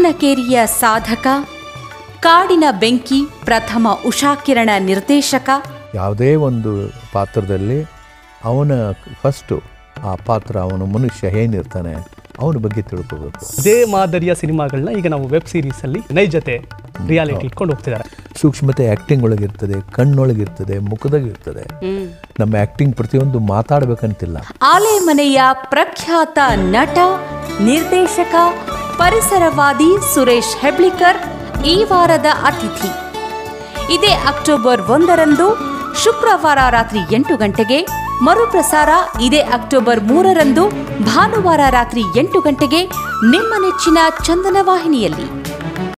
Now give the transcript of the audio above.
ಸೂರ್ಣಕೇರಿಯ ಸಾಧಕ ಕಾಡಿನ ಬೆಂಕಿ ಪ್ರಥಮ ಉಷಾಕಿರಣ ನಿರ್ದೇಶಕ ಯಾವುದೇ ಒಂದು ಪಾತ್ರದಲ್ಲಿ ಅವನ ಫಸ್ಟು ಆ ಪಾತ್ರ ಅವನು ಮನುಷ್ಯ ಏನಿರ್ತಾನೆ ಅವನ ಬಗ್ಗೆ ತಿಳ್ಕೋಬೇಕು ಇದೇ ಮಾದರಿಯ ಸಿನಿಮಾಗಳನ್ನ ಈಗ ನಾವು ವೆಬ್ ಸೀರೀಸ್ ಅಲ್ಲಿ ನೈಜತೆ ರಿಯಾಲಿಟಿ ಇಟ್ಕೊಂಡು ಹೋಗ್ತಿದ್ದಾರೆ ಸೂಕ್ಷ್ಮತೆ ಆ್ಯಕ್ಟಿಂಗ್ ಒಳಗಿರ್ತದೆ ಕಣ್ಣೊಳಗಿರ್ತದೆ ಮುಖದಾಗಿರ್ತದೆ ನಮ್ಮ ಆ್ಯಕ್ಟಿಂಗ್ ಪ್ರತಿಯೊಂದು ಮಾತಾಡ್ಬೇಕಂತಿಲ್ಲ ಆಲೆಮನೆಯ ಪ್ರಖ್ಯಾತ ನಟ ನಿರ್ದೇಶಕ ಪರಿಸರವಾದಿ ಸುರೇಶ್ ಹೆಬ್ಳಿಕರ್ ಈ ವಾರದ ಅತಿಥಿ ಇದೇ ಅಕ್ಟೋಬರ್ ಒಂದರಂದು ಶುಕ್ರವಾರ ರಾತ್ರಿ ಎಂಟು ಗಂಟೆಗೆ ಮರುಪ್ರಸಾರ ಇದೇ ಅಕ್ಟೋಬರ್ ಮೂರರಂದು ಭಾನುವಾರ ರಾತ್ರಿ ಎಂಟು ಗಂಟೆಗೆ ನಿಮ್ಮ ನೆಚ್ಚಿನ ಚಂದನ ವಾಹಿನಿಯಲ್ಲಿ